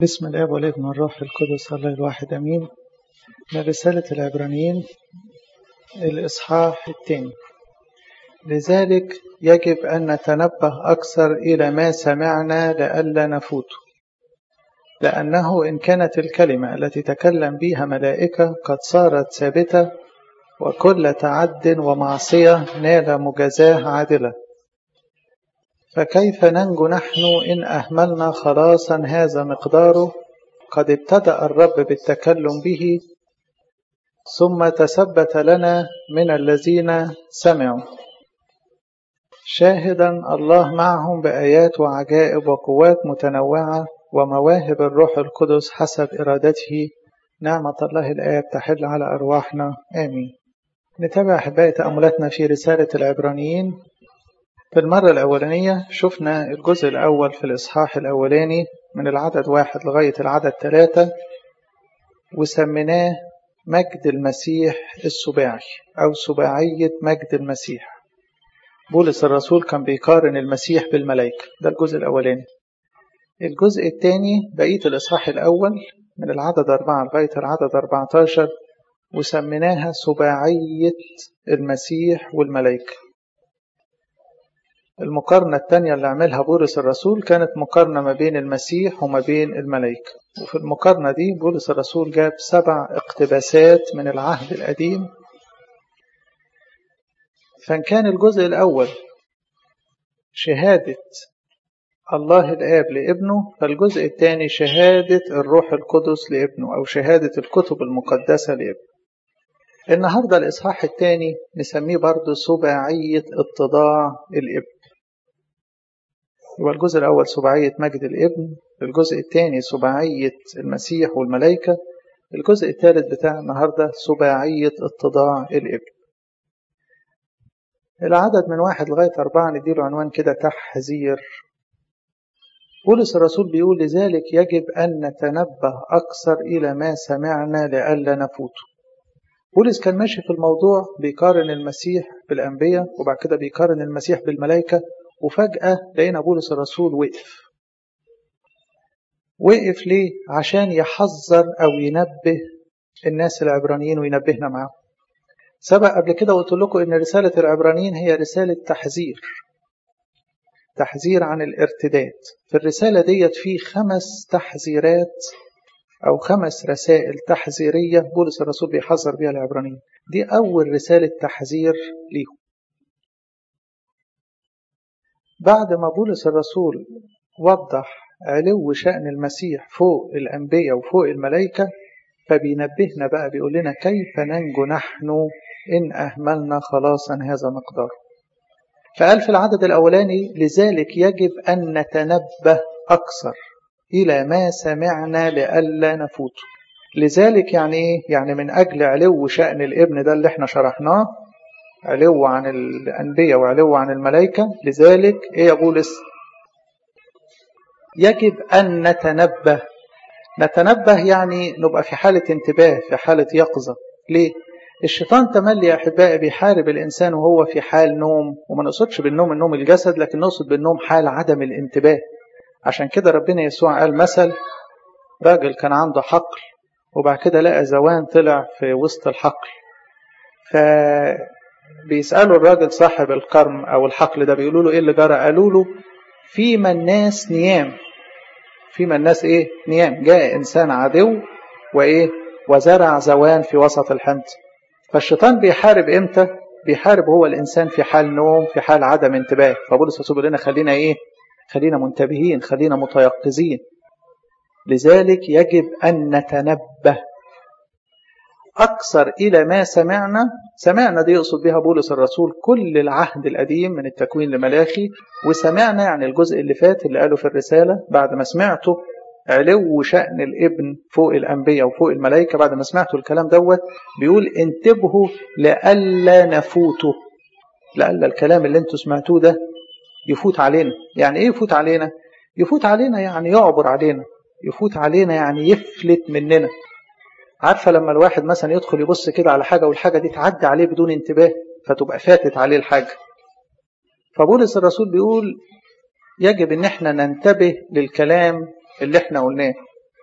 بسم الاب والابن والروح القدس الله الواحد امين من رسالة العبرانيين الاصحاح الثاني لذلك يجب ان نتنبه اكثر الى ما سمعنا لئلا نفوته لانه ان كانت الكلمة التي تكلم بها ملائكة قد صارت ثابتة وكل تعد ومعصية نال مجازاه عادلة فكيف ننجو نحن إن أهملنا خلاصا هذا مقداره قد ابتدأ الرب بالتكلم به ثم تثبت لنا من الذين سمعوا شاهدا الله معهم بآيات وعجائب وقوات متنوعة ومواهب الروح القدس حسب إرادته نعمة الله الآب تحل على أرواحنا آمين نتابع أحبائي تأملاتنا في رسالة العبرانيين في المرة الأولانية شفنا الجزء الأول في الإصحاح الأولاني من العدد واحد لغاية العدد ثلاثة وسميناه مجد المسيح السباعي أو سباعية مجد المسيح بولس الرسول كان بيقارن المسيح بالملائكة ده الجزء الأولاني الجزء الثاني بقية الإصحاح الأول من العدد أربعة لغاية العدد 14 وسميناها سباعية المسيح والملائكة المقارنة الثانية اللي عملها بولس الرسول كانت مقارنة ما بين المسيح وما بين الملائكة وفي المقارنة دي بولس الرسول جاب سبع اقتباسات من العهد القديم فإن كان الجزء الأول شهادة الله الآب لابنه فالجزء الثاني شهادة الروح القدس لابنه أو شهادة الكتب المقدسة لابنه النهاردة الإصحاح الثاني نسميه برضه سباعية اتضاع الابن يبقى الجزء الأول سباعية مجد الابن الجزء الثاني سباعية المسيح والملائكة الجزء الثالث بتاع النهاردة سباعية اتضاع الابن العدد من واحد لغاية أربعة نديله عنوان كده تحذير بولس الرسول بيقول لذلك يجب أن نتنبه أكثر إلى ما سمعنا لئلا نفوته بولس كان ماشي في الموضوع بيقارن المسيح بالأنبياء وبعد كده بيقارن المسيح بالملائكة وفجأة لقينا بولس الرسول وقف وقف ليه؟ عشان يحذر أو ينبه الناس العبرانيين وينبهنا معاهم سبق قبل كده قلت لكم إن رسالة العبرانيين هي رسالة تحذير تحذير عن الارتداد في الرسالة ديت في خمس تحذيرات أو خمس رسائل تحذيرية بولس الرسول بيحذر بها العبرانيين دي أول رسالة تحذير ليهم بعد ما بولس الرسول وضح علو شأن المسيح فوق الأنبياء وفوق الملائكة فبينبهنا بقى بيقول لنا كيف ننجو نحن إن أهملنا خلاصا هذا مقدار فقال في العدد الأولاني لذلك يجب أن نتنبه أكثر إلى ما سمعنا لئلا نفوته لذلك يعني إيه؟ يعني من أجل علو شأن الابن ده اللي احنا شرحناه علو عن الأنبياء وعلو عن الملائكة لذلك إيه يا بولس يجب أن نتنبه نتنبه يعني نبقى في حالة انتباه في حالة يقظة ليه؟ الشيطان تملي يا أحبائي بيحارب الإنسان وهو في حال نوم وما نقصدش بالنوم النوم الجسد لكن نقصد بالنوم حال عدم الانتباه عشان كده ربنا يسوع قال مثل راجل كان عنده حقل وبعد كده لقى زوان طلع في وسط الحقل فبيسألوا الراجل صاحب الكرم أو الحقل ده بيقولوا له إيه اللي جرى قالوا له فيما الناس نيام فيما الناس إيه نيام جاء إنسان عدو وإيه وزرع زوان في وسط الحنط فالشيطان بيحارب إمتى بيحارب هو الإنسان في حال نوم في حال عدم انتباه فبولس الرسول بيقول لنا خلينا إيه خلينا منتبهين خلينا متيقظين لذلك يجب أن نتنبه أكثر إلى ما سمعنا سمعنا دي يقصد بها بولس الرسول كل العهد القديم من التكوين لملاخي وسمعنا يعني الجزء اللي فات اللي قاله في الرسالة بعد ما سمعته علو شأن الابن فوق الأنبياء وفوق الملائكة بعد ما سمعتوا الكلام دوت بيقول انتبهوا لئلا نفوته لئلا الكلام اللي انتوا سمعتوه ده يفوت علينا يعني ايه يفوت علينا يفوت علينا يعني يعبر علينا يفوت علينا يعني يفلت مننا عارفه لما الواحد مثلا يدخل يبص كده على حاجه والحاجه دي تعدي عليه بدون انتباه فتبقى فاتت عليه الحاجه فبولس الرسول بيقول يجب ان احنا ننتبه للكلام اللي احنا قلناه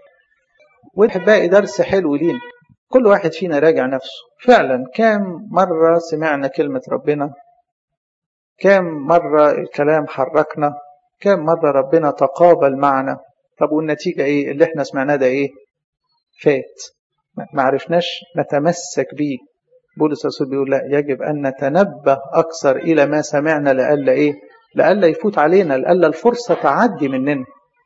والأحبائي درس حلو لينا كل واحد فينا راجع نفسه فعلا كام مرة سمعنا كلمة ربنا كام مرة الكلام حركنا كام مرة ربنا تقابل معنا طب والنتيجة ايه اللي احنا سمعناه ده ايه فات ما عرفناش نتمسك بيه بولس الرسول بيقول لا يجب أن نتنبه أكثر إلى ما سمعنا لألا إيه لألا يفوت علينا لألا الفرصة تعدي مننا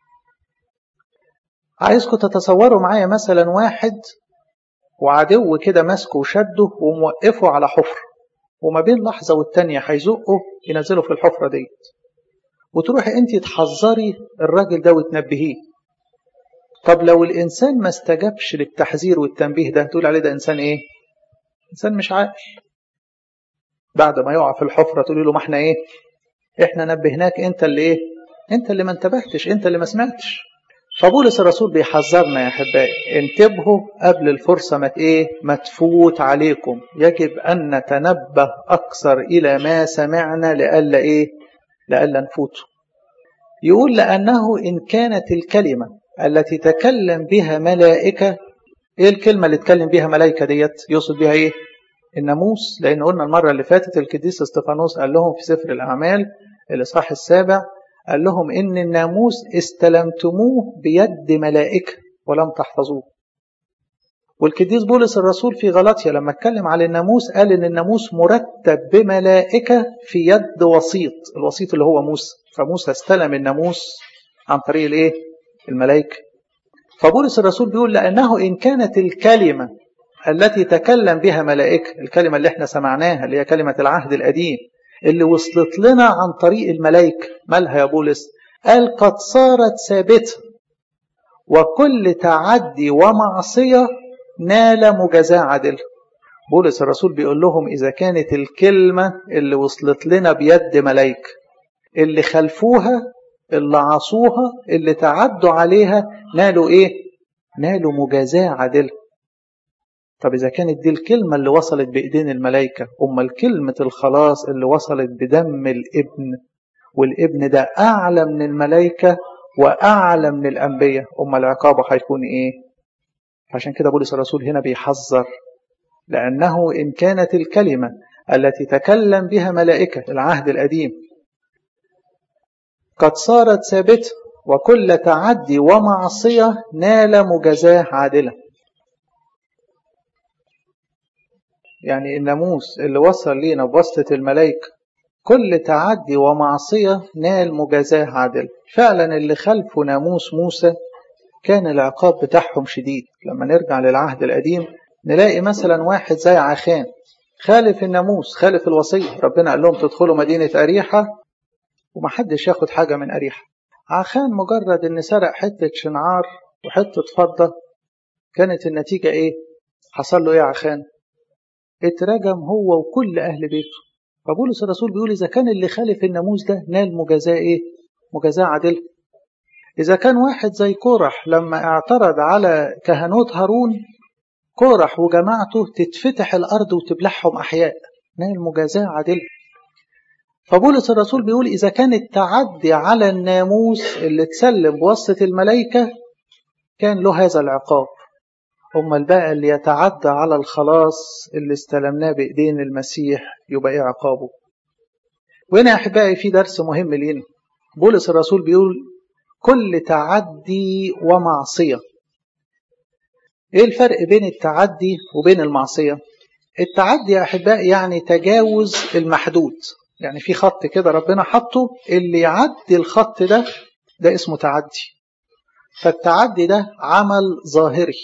عايزكم تتصوروا معايا مثلا واحد وعدو كده ماسكه وشده وموقفه على حفر وما بين لحظة والتانية هيزقه ينزله في الحفرة ديت وتروحي انت تحذري الراجل ده وتنبهيه طب لو الإنسان ما استجابش للتحذير والتنبيه ده تقول عليه ده إنسان إيه؟ إنسان مش عاقل بعد ما يقع في الحفرة تقولي له ما احنا إيه؟ إحنا نبهناك أنت اللي إيه؟ أنت اللي ما انتبهتش أنت اللي ما سمعتش فبولس الرسول بيحذرنا يا أحبائي انتبهوا قبل الفرصة ما إيه؟ ما تفوت عليكم يجب أن نتنبه أكثر إلى ما سمعنا لألا إيه؟ لألا نفوته يقول لأنه إن كانت الكلمة التي تكلم بها ملائكة ايه الكلمة اللي تكلم بها ملائكة ديت يقصد بها ايه الناموس لان قلنا المرة اللي فاتت القديس استفانوس قال لهم في سفر الاعمال الاصحاح السابع قال لهم ان الناموس استلمتموه بيد ملائكة ولم تحفظوه والقديس بولس الرسول في غلطيا لما اتكلم على الناموس قال ان الناموس مرتب بملائكة في يد وسيط الوسيط اللي هو موسى فموسى استلم الناموس عن طريق الايه الملائكة فبولس الرسول بيقول لأنه إن كانت الكلمة التي تكلم بها ملائكة الكلمة اللي احنا سمعناها اللي هي كلمة العهد القديم اللي وصلت لنا عن طريق الملائكة مالها يا بولس قال قد صارت ثابتة وكل تعدي ومعصية نال مجازاة عادلة بولس الرسول بيقول لهم إذا كانت الكلمة اللي وصلت لنا بيد ملائكة اللي خلفوها اللي عصوها اللي تعدوا عليها نالوا ايه نالوا مجازاة عادلة طب إذا كانت دي الكلمة اللي وصلت بإيدين الملائكة أما كلمة الخلاص اللي وصلت بدم الابن والابن ده أعلى من الملائكة وأعلى من الأنبياء أما العقاب هيكون إيه عشان كده بولس الرسول هنا بيحذر لأنه إن كانت الكلمة التي تكلم بها ملائكة العهد القديم قد صارت ثابتة وكل تعدي ومعصية نال مجازاه عادلة يعني الناموس اللي وصل لينا بواسطة الملائكة كل تعدي ومعصية نال مجازاه عادلة فعلا اللي خلفوا ناموس موسى كان العقاب بتاعهم شديد لما نرجع للعهد القديم نلاقي مثلا واحد زي عخان خالف الناموس خالف الوصية ربنا قال لهم تدخلوا مدينة أريحة ومحدش ياخد حاجة من أريحة عخان مجرد إن سرق حتة شنعار وحتة فضة كانت النتيجة إيه؟ حصل له إيه عخان؟ اترجم هو وكل أهل بيته فبولس الرسول بيقول إذا كان اللي خالف الناموس ده نال مجازاة إيه؟ مجازاة عادلة إذا كان واحد زي كورح لما اعترض على كهنوت هارون كورح وجماعته تتفتح الأرض وتبلعهم أحياء نال مجازاة عادلة فبولس الرسول بيقول إذا كان التعدي على الناموس اللي اتسلم بواسطة الملائكة كان له هذا العقاب أما الباقي اللي يتعدى على الخلاص اللي استلمناه بإيدين المسيح يبقى إيه عقابه وهنا يا أحبائي في درس مهم لينا بولس الرسول بيقول كل تعدي ومعصية إيه الفرق بين التعدي وبين المعصية التعدي يا أحبائي يعني تجاوز المحدود يعني في خط كده ربنا حطه اللي يعدي الخط ده ده اسمه تعدي فالتعدي ده عمل ظاهري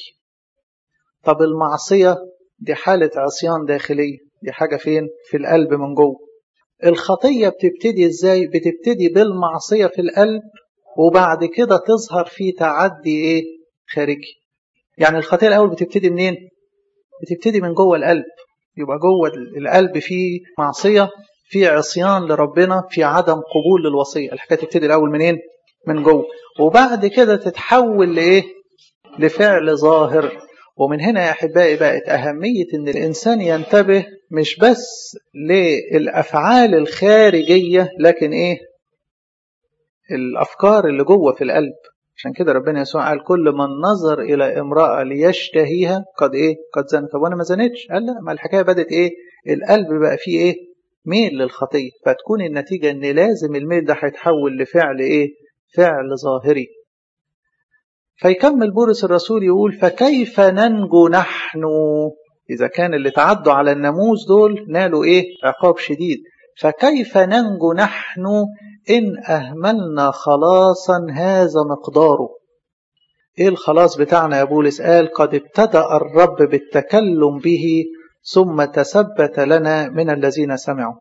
طب المعصية دي حالة عصيان داخلية دي حاجة فين في القلب من جوه الخطية بتبتدي ازاي بتبتدي بالمعصية في القلب وبعد كده تظهر في تعدي ايه خارجي يعني الخطية الأول بتبتدي منين بتبتدي من جوه القلب يبقى جوه القلب فيه معصية في عصيان لربنا في عدم قبول للوصية الحكاية تبتدي الأول منين من جوه وبعد كده تتحول لإيه لفعل ظاهر ومن هنا يا أحبائي بقت أهمية أن الإنسان ينتبه مش بس للأفعال الخارجية لكن إيه الأفكار اللي جوه في القلب عشان كده ربنا يسوع قال كل من نظر إلى امرأة ليشتهيها قد إيه قد زنى طب وأنا ما زنتش قال لا ما الحكاية بدت إيه القلب بقى فيه إيه ميل للخطية فتكون النتيجة إن لازم الميل ده هيتحول لفعل إيه فعل ظاهري فيكمل بولس الرسول يقول فكيف ننجو نحن إذا كان اللي تعدوا على الناموس دول نالوا إيه عقاب شديد فكيف ننجو نحن إن أهملنا خلاصا هذا مقداره إيه الخلاص بتاعنا يا بولس قال قد ابتدأ الرب بالتكلم به ثم تثبت لنا من الذين سمعوا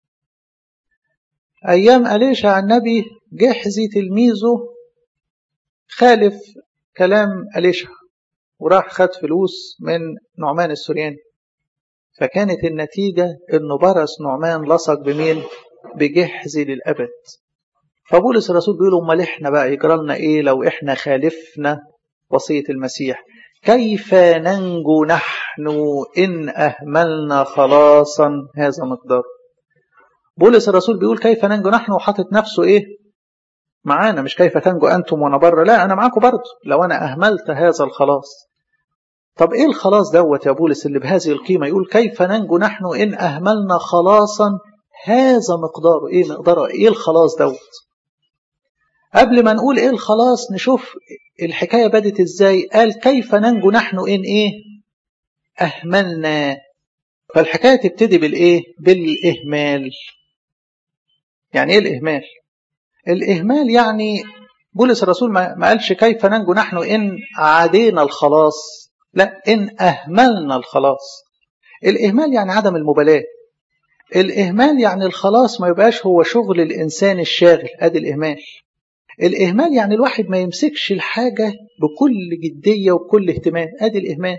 أيام أليشع النبي جحزي تلميذه خالف كلام أليشع وراح خد فلوس من نعمان السورياني فكانت النتيجة إنه برس نعمان لصق بمين؟ بجحزي للأبد فبولس الرسول بيقول امال احنا بقى يجرى لنا ايه لو احنا خالفنا وصيه المسيح كيف ننجو نحن ان اهملنا خلاصا هذا مقدار بولس الرسول بيقول كيف ننجو نحن وحاطط نفسه ايه معانا مش كيف تنجو انتم وانا بره لا انا معاكم برضه لو انا اهملت هذا الخلاص طب ايه الخلاص دوت يا بولس اللي بهذه القيمه يقول كيف ننجو نحن ان اهملنا خلاصا هذا مقداره ايه مقداره ايه الخلاص دوت قبل ما نقول ايه الخلاص نشوف الحكاية بدت ازاي قال كيف ننجو نحن ان ايه اهملنا فالحكاية تبتدي بالايه بالاهمال يعني ايه الاهمال الاهمال يعني بولس الرسول ما قالش كيف ننجو نحن ان عادينا الخلاص لا ان اهملنا الخلاص الاهمال يعني عدم المبالاة الاهمال يعني الخلاص ما يبقاش هو شغل الانسان الشاغل ادي الاهمال الإهمال يعني الواحد ما يمسكش الحاجة بكل جدية وبكل اهتمام أدي الإهمال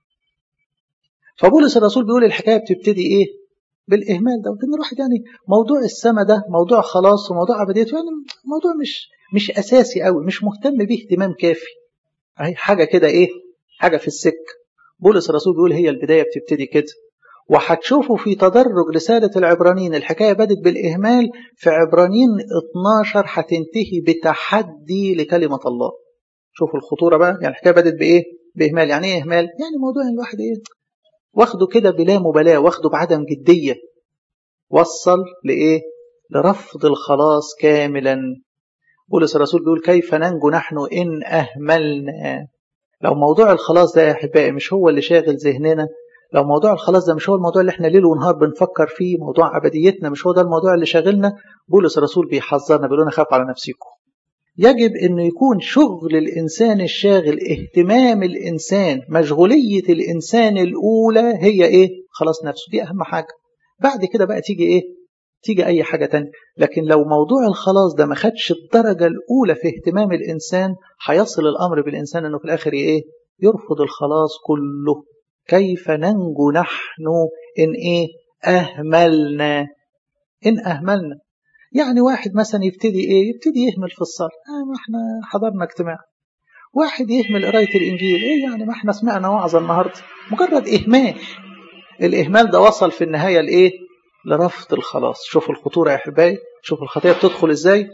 فبولس الرسول بيقول الحكاية بتبتدي إيه بالإهمال ده وإن الواحد يعني موضوع السماء ده موضوع خلاص وموضوع عبديته يعني موضوع مش مش أساسي قوي مش مهتم به اهتمام كافي أهي حاجة كده إيه حاجة في السك بولس الرسول بيقول هي البداية بتبتدي كده وهتشوفوا في تدرج رسالة العبرانيين الحكاية بدت بالإهمال في عبرانيين 12 هتنتهي بتحدي لكلمة الله شوفوا الخطورة بقى يعني الحكاية بدت بإيه بإهمال يعني إيه إهمال يعني موضوع الواحد إيه واخده كده بلا مبالاة واخده بعدم جدية وصل لإيه لرفض الخلاص كاملا بولس الرسول بيقول كيف ننجو نحن إن أهملنا لو موضوع الخلاص ده يا أحبائي مش هو اللي شاغل ذهننا لو موضوع الخلاص ده مش هو الموضوع اللي احنا ليل ونهار بنفكر فيه موضوع عبديتنا مش هو ده الموضوع اللي شاغلنا بولس الرسول بيحذرنا بيقول لنا خاف على نفسكم يجب انه يكون شغل الانسان الشاغل اهتمام الانسان مشغوليه الانسان الاولى هي ايه خلاص نفسه دي اهم حاجه بعد كده بقى تيجي ايه تيجي اي حاجه تانية لكن لو موضوع الخلاص ده ما خدش الدرجه الاولى في اهتمام الانسان هيصل الامر بالانسان انه في الاخر ايه يرفض الخلاص كله كيف ننجو نحن إن إيه أهملنا إن أهملنا يعني واحد مثلا يبتدي إيه يبتدي يهمل في الصلاة آه ما إحنا حضرنا اجتماع واحد يهمل قراية الإنجيل إيه يعني ما إحنا سمعنا وعظة النهاردة مجرد إهمال الإهمال ده وصل في النهاية لإيه لرفض الخلاص شوفوا الخطورة يا أحبائي شوفوا الخطية بتدخل إزاي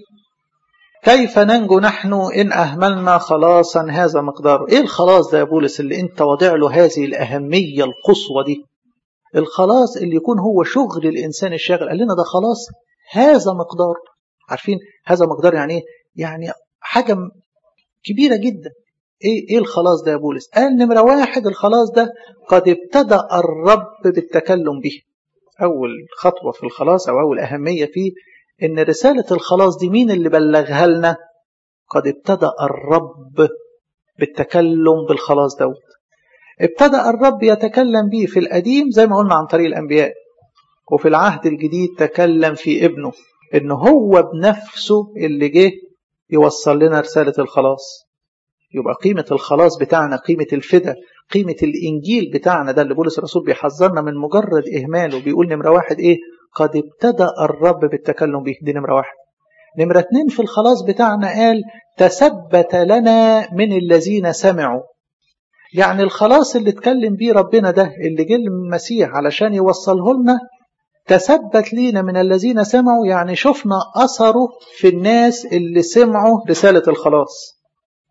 كيف ننجو نحن إن أهملنا خلاصا هذا مقداره إيه الخلاص ده يا بولس اللي أنت واضع له هذه الأهمية القصوى دي الخلاص اللي يكون هو شغل الإنسان الشاغل قال لنا ده خلاص هذا مقدار عارفين هذا مقدار يعني إيه يعني حاجة كبيرة جدا إيه, إيه الخلاص ده يا بولس قال نمرة واحد الخلاص ده قد ابتدأ الرب بالتكلم به أول خطوة في الخلاص أو أول أهمية فيه إن رسالة الخلاص دي مين اللي بلغها لنا قد ابتدأ الرب بالتكلم بالخلاص دوت ابتدأ الرب يتكلم به في القديم زي ما قلنا عن طريق الأنبياء وفي العهد الجديد تكلم في ابنه إن هو بنفسه اللي جه يوصل لنا رسالة الخلاص يبقى قيمة الخلاص بتاعنا قيمة الفدا قيمة الإنجيل بتاعنا ده اللي بولس الرسول بيحذرنا من مجرد إهماله بيقول نمرة واحد إيه قد ابتدأ الرب بالتكلم به دي نمرة واحد نمرة اتنين في الخلاص بتاعنا قال تثبت لنا من الذين سمعوا يعني الخلاص اللي اتكلم بيه ربنا ده اللي جه المسيح علشان يوصله لنا تثبت لينا من الذين سمعوا يعني شفنا أثره في الناس اللي سمعوا رسالة الخلاص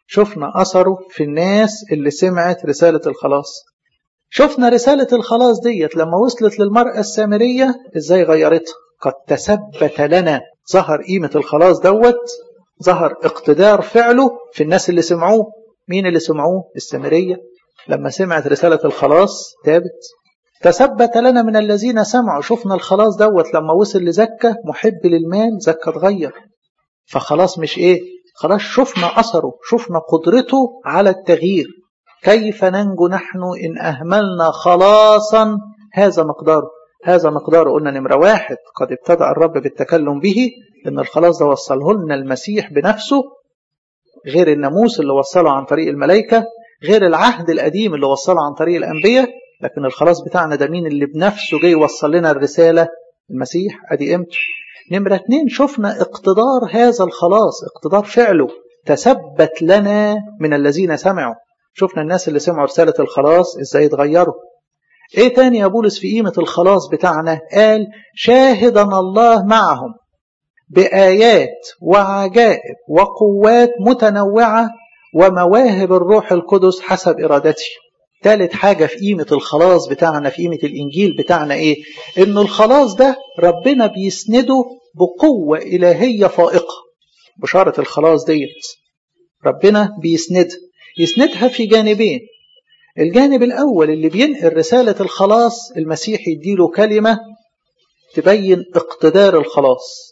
شفنا أثره في الناس اللي سمعت رسالة الخلاص شفنا رسالة الخلاص ديت لما وصلت للمرأة السامرية ازاي غيرتها قد تثبت لنا ظهر قيمة الخلاص دوت ظهر اقتدار فعله في الناس اللي سمعوه مين اللي سمعوه السامرية لما سمعت رسالة الخلاص تابت تثبت لنا من الذين سمعوا شفنا الخلاص دوت لما وصل لزكة محب للمال زكة اتغير فخلاص مش ايه خلاص شفنا أثره شفنا قدرته على التغيير كيف ننجو نحن إن أهملنا خلاصا هذا مقداره هذا مقداره قلنا نمرة واحد قد ابتدأ الرب بالتكلم به إن الخلاص ده وصله لنا المسيح بنفسه غير الناموس اللي وصله عن طريق الملائكة غير العهد القديم اللي وصله عن طريق الأنبياء لكن الخلاص بتاعنا ده مين اللي بنفسه جاي يوصل لنا الرسالة المسيح أدي قيمته نمرة اتنين شفنا اقتدار هذا الخلاص اقتدار فعله تثبت لنا من الذين سمعوا شفنا الناس اللي سمعوا رسالة الخلاص ازاي اتغيروا ايه تاني يا بولس في قيمة الخلاص بتاعنا قال شاهدنا الله معهم بآيات وعجائب وقوات متنوعة ومواهب الروح القدس حسب إرادته ثالث حاجة في قيمة الخلاص بتاعنا في قيمة الإنجيل بتاعنا إيه؟ إنه الخلاص ده ربنا بيسنده بقوة إلهية فائقة بشارة الخلاص ديت ربنا بيسندها يسندها في جانبين الجانب الأول اللي بينقل رسالة الخلاص المسيح يديله كلمة تبين اقتدار الخلاص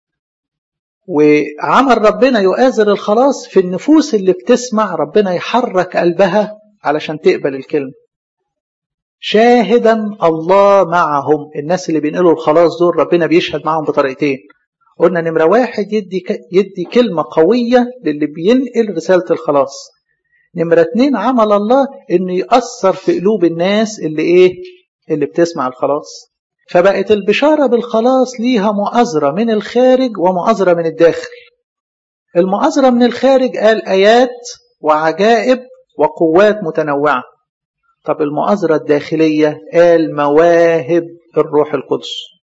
وعمل ربنا يؤازر الخلاص في النفوس اللي بتسمع ربنا يحرك قلبها علشان تقبل الكلمة شاهدا الله معهم الناس اللي بينقلوا الخلاص دول ربنا بيشهد معهم بطريقتين قلنا نمرة واحد يدي, يدي كلمة قوية للي بينقل رسالة الخلاص نمرة اتنين عمل الله انه يأثر في قلوب الناس اللي ايه اللي بتسمع الخلاص فبقت البشارة بالخلاص ليها مؤازرة من الخارج ومؤازرة من الداخل المؤازرة من الخارج قال آيات وعجائب وقوات متنوعة طب المؤازرة الداخلية قال مواهب الروح القدس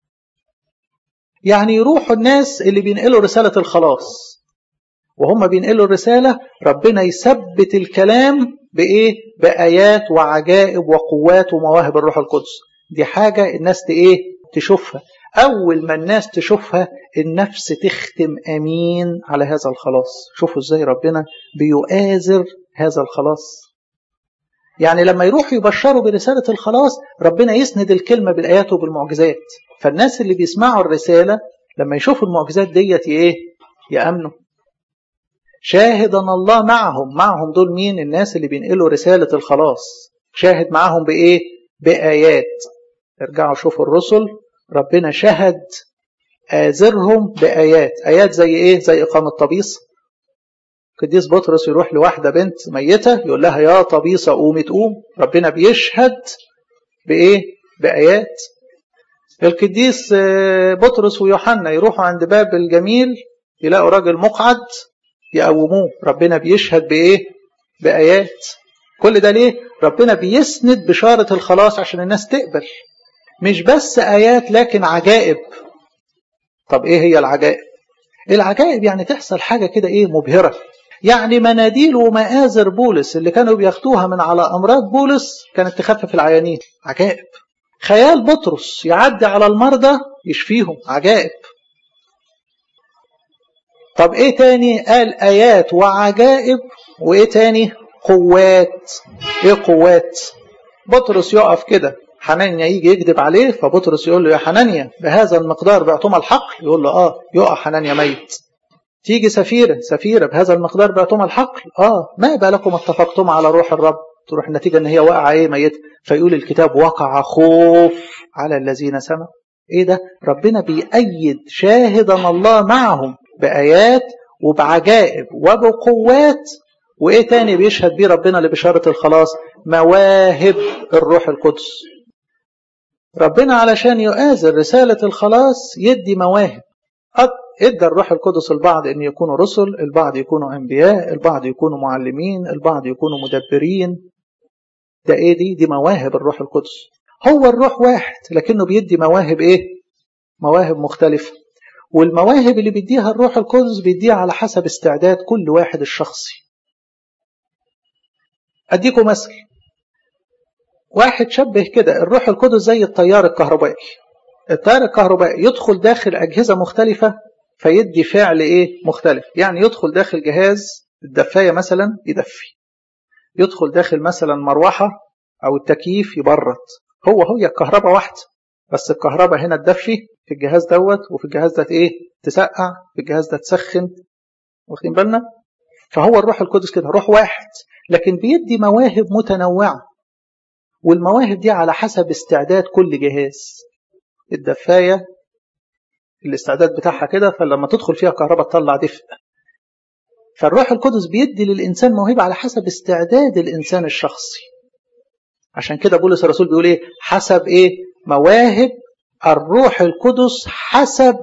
يعني يروحوا الناس اللي بينقلوا رسالة الخلاص وهم بينقلوا الرسالة ربنا يثبت الكلام بإيه؟ بآيات وعجائب وقوات ومواهب الروح القدس دي حاجة الناس ايه تشوفها أول ما الناس تشوفها النفس تختم أمين على هذا الخلاص شوفوا ازاي ربنا بيؤازر هذا الخلاص يعني لما يروحوا يبشروا برسالة الخلاص ربنا يسند الكلمة بالآيات وبالمعجزات فالناس اللي بيسمعوا الرسالة لما يشوفوا المعجزات ديت ايه يأمنوا شاهدا الله معهم معهم دول مين الناس اللي بينقلوا رسالة الخلاص شاهد معهم بإيه بآيات ارجعوا شوفوا الرسل ربنا شهد آزرهم بآيات آيات زي إيه زي إقامة طبيس قديس بطرس يروح لواحدة بنت ميتة يقول لها يا طبيسة قومي تقوم ربنا بيشهد بإيه بآيات القديس بطرس ويوحنا يروحوا عند باب الجميل يلاقوا راجل مقعد يقوموه ربنا بيشهد بإيه بآيات كل ده ليه ربنا بيسند بشارة الخلاص عشان الناس تقبل مش بس آيات لكن عجائب طب إيه هي العجائب العجائب يعني تحصل حاجة كده إيه مبهرة يعني مناديل ومآزر بولس اللي كانوا بياخدوها من على أمراض بولس كانت تخفف العيانين عجائب خيال بطرس يعدي على المرضى يشفيهم عجائب طب ايه تاني قال ايات وعجائب وايه تاني قوات ايه قوات بطرس يقف كده حنانيا يجي يكذب عليه فبطرس يقول له يا حنانيا بهذا المقدار بعتم الحقل يقول له اه يقع حنانيا ميت تيجي سفيرة سفيرة بهذا المقدار بعتم الحقل اه ما بالكم اتفقتم على روح الرب تروح النتيجة ان هي واقعة ايه ميت فيقول الكتاب وقع خوف على الذين سمعوا ايه ده ربنا بيأيد شاهدا الله معهم بآيات وبعجائب وبقوات وإيه تاني بيشهد بيه ربنا لبشارة الخلاص مواهب الروح القدس ربنا علشان يؤازر رسالة الخلاص يدي مواهب ادى الروح القدس البعض ان يكونوا رسل البعض يكونوا انبياء البعض يكونوا معلمين البعض يكونوا مدبرين ده ايه دي دي مواهب الروح القدس هو الروح واحد لكنه بيدي مواهب ايه مواهب مختلفة والمواهب اللي بيديها الروح القدس بيديها على حسب استعداد كل واحد الشخصي أديكم مثل واحد شبه كده الروح القدس زي التيار الكهربائي التيار الكهربائي يدخل داخل أجهزة مختلفة فيدي فعل إيه مختلف يعني يدخل داخل جهاز الدفاية مثلا يدفي يدخل داخل مثلا مروحة أو التكييف يبرد هو هي الكهرباء واحدة بس الكهرباء هنا تدفي في الجهاز دوت وفي الجهاز ده ايه تسقع في الجهاز ده تسخن واخدين بالنا فهو الروح القدس كده روح واحد لكن بيدي مواهب متنوعة والمواهب دي على حسب استعداد كل جهاز الدفاية الاستعداد بتاعها كده فلما تدخل فيها كهرباء تطلع دفء فالروح القدس بيدي للإنسان موهبة على حسب استعداد الإنسان الشخصي عشان كده بولس الرسول بيقول ايه حسب ايه مواهب الروح القدس حسب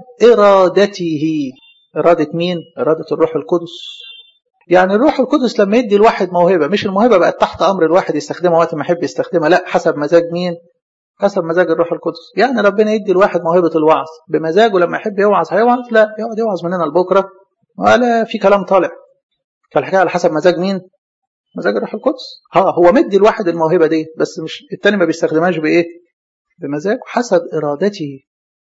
ارادته اراده مين اراده الروح القدس يعني الروح القدس لما يدي الواحد موهبه مش الموهبه بقت تحت امر الواحد يستخدمها وقت ما يحب يستخدمها لا حسب مزاج مين حسب مزاج الروح القدس يعني ربنا يدي الواحد موهبه الوعظ بمزاجه لما يحب يوعظ هيوعظ لا يقعد يوعظ من هنا لبكره ولا في كلام طالع فالحكايه على حسب مزاج مين مزاج الروح القدس ها هو مدي الواحد الموهبه دي بس مش التاني ما بيستخدمهاش بايه بمزاجه حسب ارادته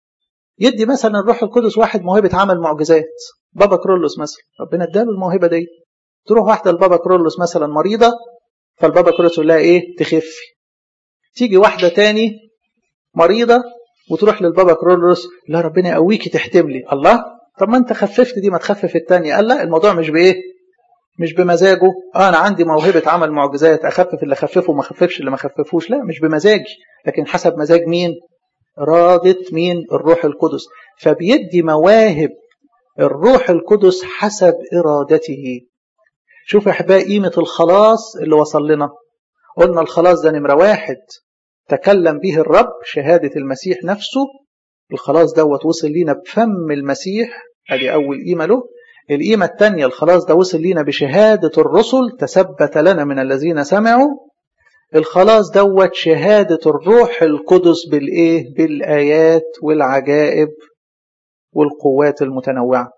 يدي مثلا الروح القدس واحد موهبه عمل معجزات بابا كرولوس مثلا ربنا اداله الموهبه دي تروح واحده لبابا كرولوس مثلا مريضه فالبابا كرولوس يقول لها ايه تخفي تيجي واحده تاني مريضه وتروح للبابا كرولوس لا ربنا يقويكي تحتملي الله طب ما انت خففت دي ما تخفف التانية قال لا الموضوع مش بايه مش بمزاجه اه انا عندي موهبه عمل معجزات اخفف اللي اخففه وما اخففش اللي ما اخففوش لا مش بمزاجي لكن حسب مزاج مين اراده مين الروح القدس فبيدي مواهب الروح القدس حسب ارادته شوف يا احبائي قيمه الخلاص اللي وصل لنا قلنا الخلاص ده نمره واحد تكلم به الرب شهاده المسيح نفسه الخلاص دوت وصل لينا بفم المسيح ادي اول قيمه له القيمة الثانية الخلاص ده وصل لينا بشهادة الرسل تثبت لنا من الذين سمعوا الخلاص دوت شهادة الروح القدس بالإيه؟ بالآيات والعجائب والقوات المتنوعة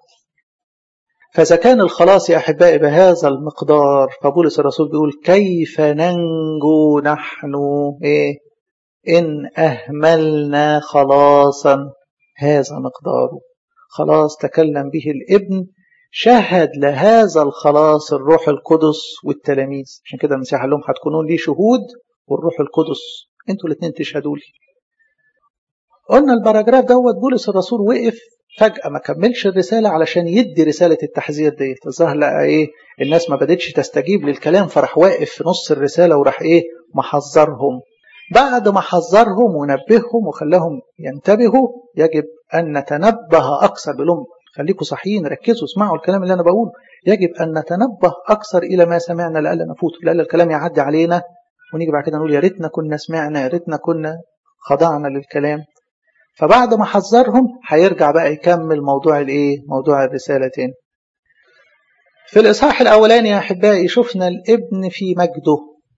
فإذا كان الخلاص يا أحبائي بهذا المقدار فبولس الرسول بيقول كيف ننجو نحن إيه؟ إن أهملنا خلاصا هذا مقداره خلاص تكلم به الابن شهد لهذا الخلاص الروح القدس والتلاميذ عشان كده المسيح قال لهم هتكونون لي شهود والروح القدس انتوا الاثنين تشهدوا لي قلنا الباراجراف دوت بولس الرسول وقف فجأة ما كملش الرسالة علشان يدي رسالة التحذير ديت الظاهر لقى ايه الناس ما بدتش تستجيب للكلام فراح واقف في نص الرسالة وراح ايه محذرهم بعد ما حذرهم ونبههم وخلاهم ينتبهوا يجب أن نتنبه أكثر بلهم خليكم صحيين ركزوا اسمعوا الكلام اللي أنا بقوله يجب أن نتنبه أكثر إلى ما سمعنا لألا نفوت لألا الكلام يعدي علينا ونيجي بعد كده نقول يا ريتنا كنا سمعنا يا ريتنا كنا خضعنا للكلام فبعد ما حذرهم هيرجع بقى يكمل موضوع الايه موضوع الرسالة تاني في الإصحاح الأولاني يا أحبائي شفنا الابن في مجده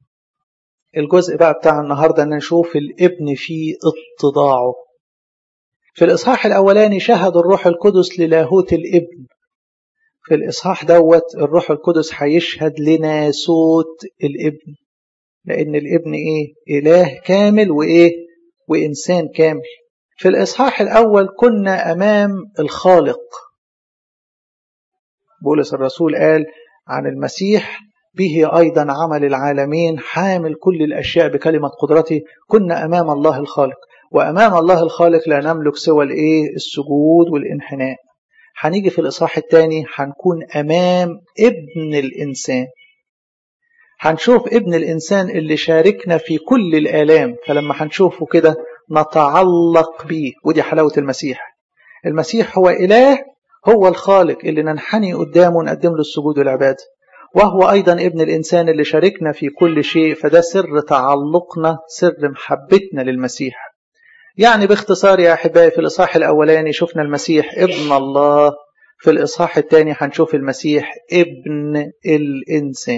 الجزء بقى بتاع النهاردة أن نشوف الابن في اتضاعه في الإصحاح الأولاني شهد الروح القدس للاهوت الابن في الإصحاح دوت الروح القدس هيشهد لناسوت الابن لأن الابن إيه؟ إله كامل وإيه؟ وإنسان كامل في الإصحاح الأول كنا أمام الخالق بولس الرسول قال عن المسيح به أيضا عمل العالمين حامل كل الأشياء بكلمة قدرته كنا أمام الله الخالق وأمام الله الخالق لا نملك سوى الإيه السجود والانحناء هنيجي في الإصحاح الثاني هنكون أمام ابن الإنسان هنشوف ابن الإنسان اللي شاركنا في كل الآلام فلما هنشوفه كده نتعلق بيه ودي حلاوة المسيح المسيح هو إله هو الخالق اللي ننحني قدامه ونقدم له السجود والعبادة وهو أيضا ابن الإنسان اللي شاركنا في كل شيء فده سر تعلقنا سر محبتنا للمسيح يعني باختصار يا أحبائي في الإصحاح الأولاني شفنا المسيح ابن الله في الإصحاح الثاني هنشوف المسيح ابن الإنسان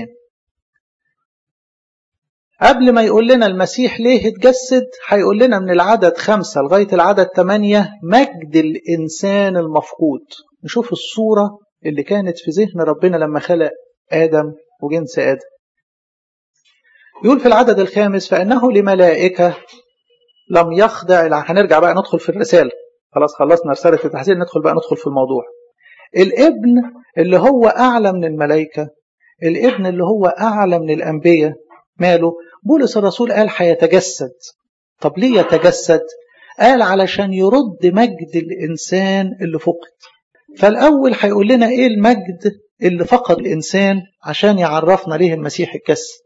قبل ما يقول لنا المسيح ليه اتجسد هيقول لنا من العدد خمسة لغاية العدد ثمانية مجد الإنسان المفقود نشوف الصورة اللي كانت في ذهن ربنا لما خلق آدم وجنس آدم يقول في العدد الخامس فإنه لملائكة لم يخضع هنرجع بقى ندخل في الرسالة خلاص خلصنا رسالة التحذير ندخل بقى ندخل في الموضوع الابن اللي هو أعلى من الملائكة الابن اللي هو أعلى من الأنبياء ماله بولس الرسول قال هيتجسد طب ليه يتجسد قال علشان يرد مجد الإنسان اللي فقد فالأول هيقول لنا إيه المجد اللي فقد الإنسان عشان يعرفنا ليه المسيح اتجسد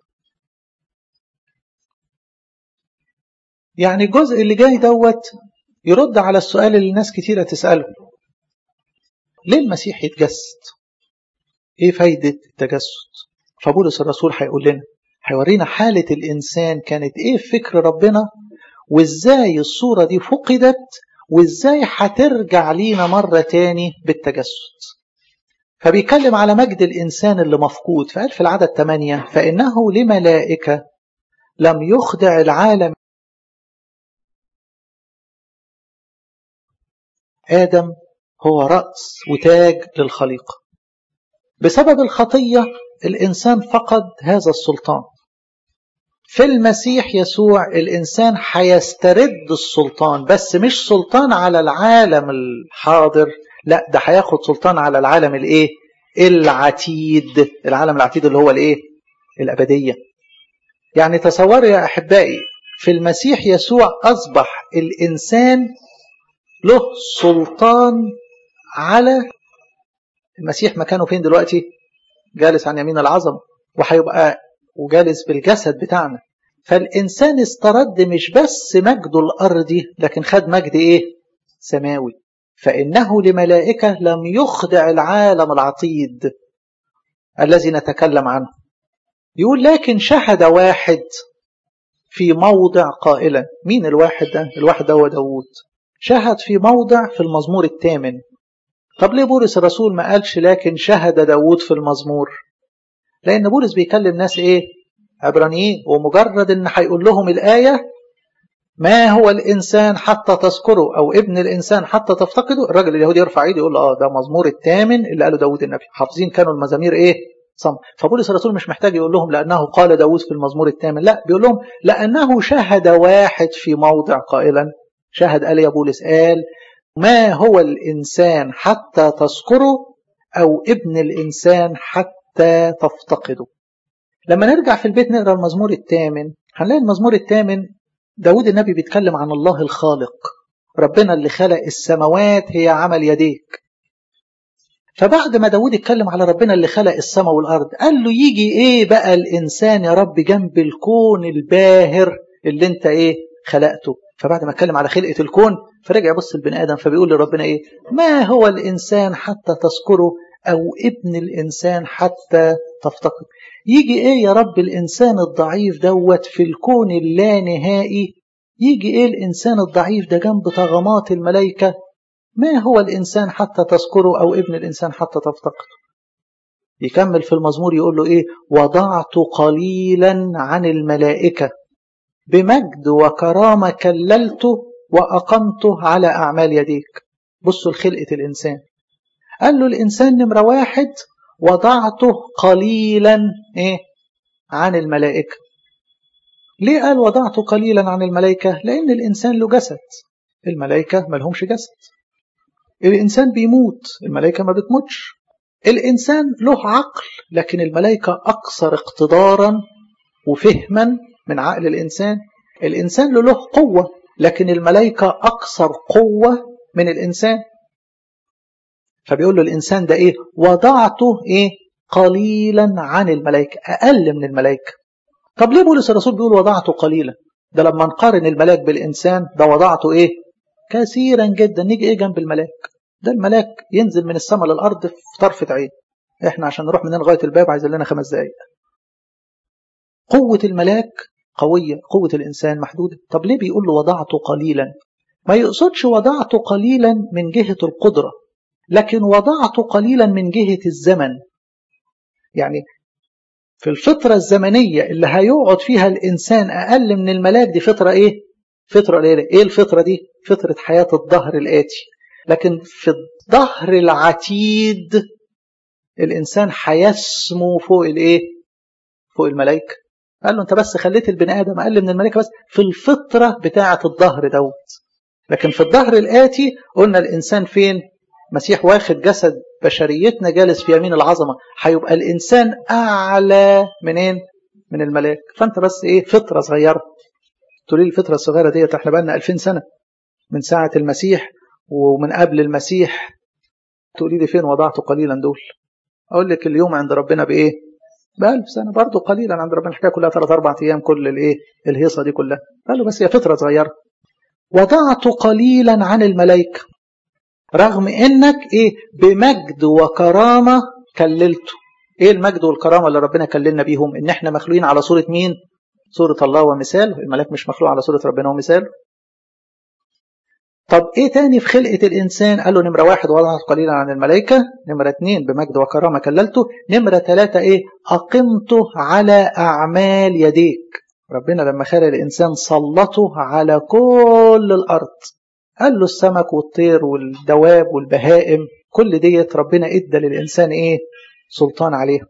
يعني الجزء اللي جاي دوت يرد على السؤال اللي الناس كتيرة تسأله ليه المسيح يتجسد ايه فايدة التجسد فبولس الرسول هيقول لنا هيورينا حالة الإنسان كانت ايه في فكر ربنا وازاي الصورة دي فقدت وازاي هترجع لينا مرة تاني بالتجسد فبيتكلم على مجد الإنسان اللي مفقود فقال في العدد 8 فإنه لملائكة لم يخدع العالم آدم هو رأس وتاج للخليقة بسبب الخطية الإنسان فقد هذا السلطان في المسيح يسوع الإنسان هيسترد السلطان بس مش سلطان على العالم الحاضر لا ده هياخد سلطان على العالم الايه العتيد العالم العتيد اللي هو الايه الأبدية يعني تصوروا يا أحبائي في المسيح يسوع أصبح الإنسان له سلطان على المسيح مكانه فين دلوقتي جالس عن يمين العظم وهيبقى وجالس بالجسد بتاعنا فالإنسان استرد مش بس مجده الأرضي لكن خد مجد إيه سماوي فإنه لملائكة لم يخدع العالم العتيد الذي نتكلم عنه يقول لكن شهد واحد في موضع قائلا مين الواحد ده الواحد ده هو داود شهد في موضع في المزمور الثامن طب ليه بولس الرسول ما قالش لكن شهد داود في المزمور لأن بولس بيكلم ناس إيه عبرانيين ومجرد إن هيقول لهم الآية ما هو الإنسان حتى تذكره أو ابن الإنسان حتى تفتقده الراجل اليهودي يرفع ايده يقول آه ده مزمور الثامن اللي قاله داود النبي حافظين كانوا المزامير إيه صم فبولس الرسول مش محتاج يقول لهم لأنه قال داود في المزمور الثامن لا بيقول لهم لأنه شهد واحد في موضع قائلا شهد قال يا بولس قال ما هو الإنسان حتى تذكره أو ابن الإنسان حتى تفتقده لما نرجع في البيت نقرأ المزمور الثامن هنلاقي المزمور الثامن داود النبي بيتكلم عن الله الخالق ربنا اللي خلق السماوات هي عمل يديك فبعد ما داود اتكلم على ربنا اللي خلق السماء والأرض قال له يجي ايه بقى الإنسان يا رب جنب الكون الباهر اللي انت ايه خلقته فبعد ما اتكلم على خلقة الكون فرجع يبص البني آدم فبيقول لربنا إيه ما هو الإنسان حتى تذكره أو ابن الإنسان حتى تفتقد يجي إيه يا رب الإنسان الضعيف دوت في الكون اللانهائي يجي إيه الإنسان الضعيف ده جنب طغمات الملائكة ما هو الإنسان حتى تذكره أو ابن الإنسان حتى تفتقده يكمل في المزمور يقول له إيه وضعت قليلا عن الملائكة بمجد وكرامة كللته وأقمته على أعمال يديك بصوا لخلقة الإنسان قال له الإنسان نمرة واحد وضعته قليلا إيه عن الملائكة ليه قال وضعته قليلا عن الملائكة لأن الإنسان له جسد الملائكة ما لهمش جسد الإنسان بيموت الملائكة ما بتموتش الإنسان له عقل لكن الملائكة أكثر اقتدارا وفهما من عقل الإنسان الإنسان له قوة لكن الملائكة أكثر قوة من الإنسان فبيقول له الإنسان ده إيه وضعته إيه قليلا عن الملائكة أقل من الملائكة طب ليه بولس الرسول بيقول وضعته قليلا ده لما نقارن الملاك بالإنسان ده وضعته إيه كثيرا جدا نيجي إيه جنب الملاك ده الملاك ينزل من السماء للأرض في طرفة عين إحنا عشان نروح من لغاية الباب عايزين لنا خمس دقايق قوة الملاك قوية قوة الإنسان محدودة طب ليه بيقول له وضعته قليلا ما يقصدش وضعته قليلا من جهة القدرة لكن وضعته قليلا من جهة الزمن يعني في الفترة الزمنية اللي هيقعد فيها الإنسان أقل من الملاك دي فترة إيه؟ فترة قليلة إيه الفترة دي؟ فترة حياة الظهر الآتي لكن في الظهر العتيد الإنسان هيسمو فوق الإيه؟ فوق الملائكة قال له انت بس خليت البني ادم اقل من الملائكه بس في الفطره بتاعه الظهر دوت لكن في الظهر الاتي قلنا الانسان فين مسيح واخد جسد بشريتنا جالس في يمين العظمه هيبقى الانسان اعلى منين من الملاك فانت بس ايه فطره صغيره تقولي لي الفطره الصغيره ديت احنا بقى لنا 2000 سنه من ساعه المسيح ومن قبل المسيح تقولي لي فين وضعت قليلا دول اقول لك اليوم عند ربنا بايه بألف سنة برضه قليلا عند ربنا الحكاية كلها ثلاث أربع أيام كل الإيه الهيصة دي كلها قال له بس هي فترة صغيرة وضعت قليلا عن الملائكة رغم إنك إيه بمجد وكرامة كللته إيه المجد والكرامة اللي ربنا كللنا بيهم إن إحنا مخلوقين على صورة مين صورة الله ومثاله الملاك مش مخلوق على صورة ربنا ومثاله طب ايه تاني في خلقة الانسان قال له نمرة واحد وضعت قليلا عن الملائكة نمرة اتنين بمجد وكرامة كللته نمرة ثلاثة ايه اقمته على اعمال يديك ربنا لما خلق الانسان سلطه على كل الارض قال له السمك والطير والدواب والبهائم كل ديت ربنا ادى للانسان ايه سلطان عليها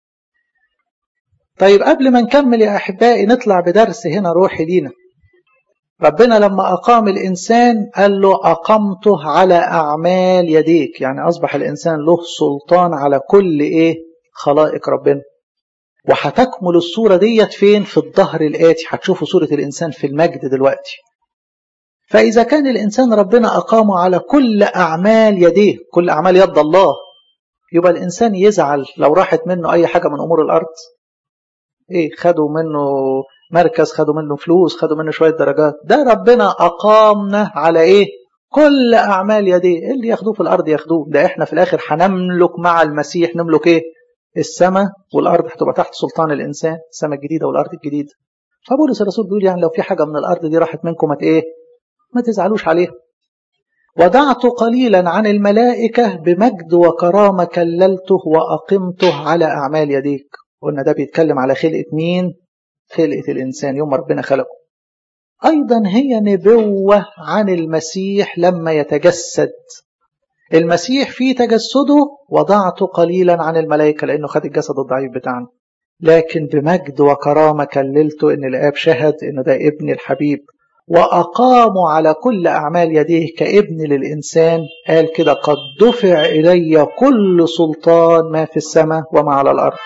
طيب قبل ما نكمل يا احبائي نطلع بدرس هنا روحي لينا ربنا لما أقام الإنسان قال له أقمته على أعمال يديك يعني أصبح الإنسان له سلطان على كل إيه خلائق ربنا وهتكمل الصورة ديت فين في الظهر الآتي هتشوفوا صورة الإنسان في المجد دلوقتي فإذا كان الإنسان ربنا أقامه على كل أعمال يديه كل أعمال يد الله يبقى الإنسان يزعل لو راحت منه أي حاجة من أمور الأرض إيه خدوا منه مركز خدوا منه فلوس خدوا منه شوية درجات ده ربنا أقامنا على إيه كل أعمال يديه اللي ياخدوه في الأرض ياخدوه ده إحنا في الآخر هنملك مع المسيح نملك إيه السماء والأرض هتبقى تحت سلطان الإنسان السماء الجديدة والأرض الجديدة فبولس الرسول بيقول يعني لو في حاجة من الأرض دي راحت منكم ما إيه ما تزعلوش عليها ودعت قليلا عن الملائكة بمجد وكرامة كللته وأقمته على أعمال يديك قلنا ده بيتكلم على خلقة مين خلقة الإنسان يوم ربنا خلقه أيضا هي نبوة عن المسيح لما يتجسد المسيح في تجسده وضعت قليلا عن الملائكة لأنه خد الجسد الضعيف بتاعنا لكن بمجد وكرامة كللته إن الآب شهد إنه ده ابن الحبيب وأقاموا على كل أعمال يديه كابن للإنسان قال كده قد دفع إلي كل سلطان ما في السماء وما على الأرض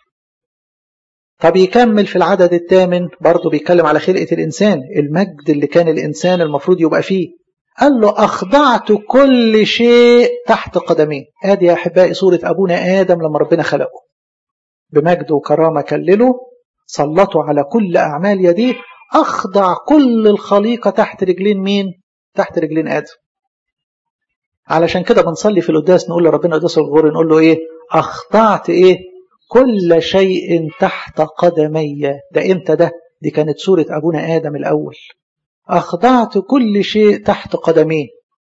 طب يكمل في العدد الثامن برضه بيتكلم على خلقة الإنسان المجد اللي كان الإنسان المفروض يبقى فيه قال له أخضعت كل شيء تحت قدميه آدي يا أحبائي صورة أبونا آدم لما ربنا خلقه بمجد وكرامة كلله سلطوا على كل أعمال يديه أخضع كل الخليقة تحت رجلين مين؟ تحت رجلين آدم علشان كده بنصلي في القداس نقول لربنا قداس الغور نقول له إيه؟ أخضعت إيه؟ كل شيء تحت قدمي ده امتى ده دي كانت سورة أبونا آدم الأول أخضعت كل شيء تحت قدميه